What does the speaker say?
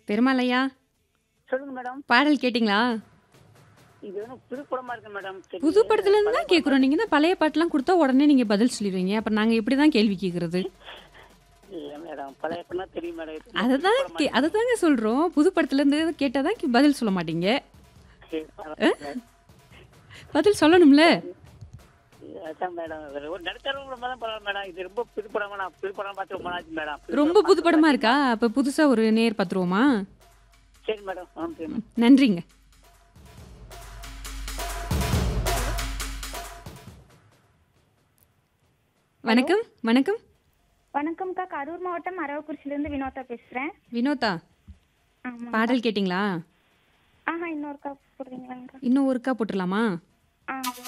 பெருமாளையா சொல்லுங்க மேடம் பாடல் கேட்டிங்களா இது வந்து புது படமா இருக்கு மேடம் சரி, புது படத்துல இருந்து பழைய தான் கேட்குறோம் நீங்கள் தான் பழைய பாட்டெலாம் கொடுத்தா உடனே நீங்கள் பதில் சொல்லிடுவீங்க அப்புறம் நாங்கள் எப்படி தான் கேள்வி கேட்குறது படம் இல்ல மேடம் பழைய படம் தெரியும் மேடம் இது அதை புது தான் படமா கே அதை தாங்க சொல்கிறோம் புது படத்துலேருந்து கேட்டால் தான் பதில் சொல்ல மாட்டீங்க இருக்கு. பரவாயில்ல. பதில் சொல்லணும்ல அதான் மேடம் ஒரு நடுத்தரவங்க தான் பரவாயில்ல மேடம் இது ரொம்ப புது படமா நான் புது படம் பார்த்து ரொம்ப நாளாச்சு மேடம் புது ரொம்ப படம் புது பார்த்து படமாக இருக்கா அப்போ புதுசாக ஒரு நேர் பார்த்துருவோமா சரி மேடம் ஆ சரி மேடம் நன்றிங்க வணக்கம் வணக்கம் வணக்கம்க்கா கரூர் மாவட்டம் அரவக்குறிச்சிலேருந்து வினோதா பேசுகிறேன் வினோதா ஆமாம் பாடல் கேட்டிங்களா ஆஹா இன்னொருக்கா போடுறீங்களாங்க்கா இன்னும் ஒருக்கா போட்டுடலாமா ஆ